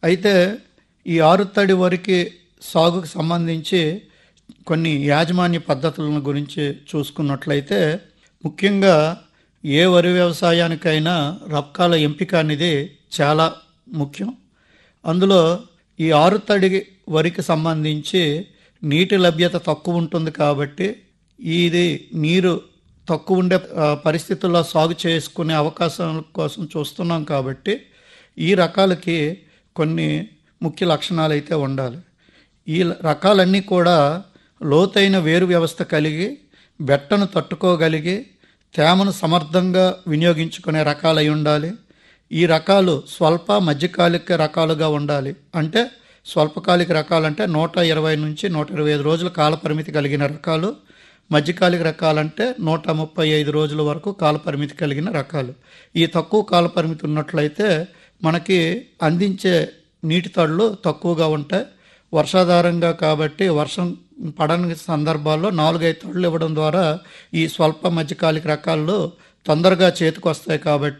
అయితే ఈ ఆరుతడి వరికి సాగుకు సంబంధించి కొన్ని యాజమాన్య పద్ధతులను గురించి చూసుకున్నట్లయితే ముఖ్యంగా ఏ వరి వ్యవసాయానికైనా రకాల ఎంపిక అనేది చాలా ముఖ్యం అందులో ఈ ఆరుతడి వరికి సంబంధించి నీటి లభ్యత తక్కువ ఉంటుంది కాబట్టి ఇది నీరు తక్కువ ఉండే ఆ, పరిస్థితుల్లో సాగు చేసుకునే అవకాశాల కోసం చూస్తున్నాం కాబట్టి ఈ రకాలకి కొన్ని ముఖ్య లక్షణాలు అయితే ఉండాలి ఈ ల- రకాలన్నీ కూడా లోతైన వేరు వ్యవస్థ కలిగి బెట్టను తట్టుకోగలిగి తేమను సమర్థంగా వినియోగించుకునే రకాలై ఉండాలి ఈ రకాలు స్వల్ప మధ్యకాలిక రకాలుగా ఉండాలి అంటే స్వల్పకాలిక రకాలంటే నూట ఇరవై నుంచి నూట ఇరవై ఐదు రోజుల కాల పరిమితి కలిగిన రకాలు మధ్యకాలిక రకాలంటే నూట ముప్పై ఐదు రోజుల వరకు కాల పరిమితి కలిగిన రకాలు ఈ తక్కువ కాల పరిమితి ఉన్నట్లయితే మనకి అందించే నీటి తడులు తక్కువగా ఉంటాయి వర్షాధారంగా కాబట్టి వర్షం పడని సందర్భాల్లో నాలుగైదు తడులు ఇవ్వడం ద్వారా ఈ స్వల్ప మధ్యకాలిక రకాల్లో తొందరగా చేతికి వస్తాయి కాబట్టి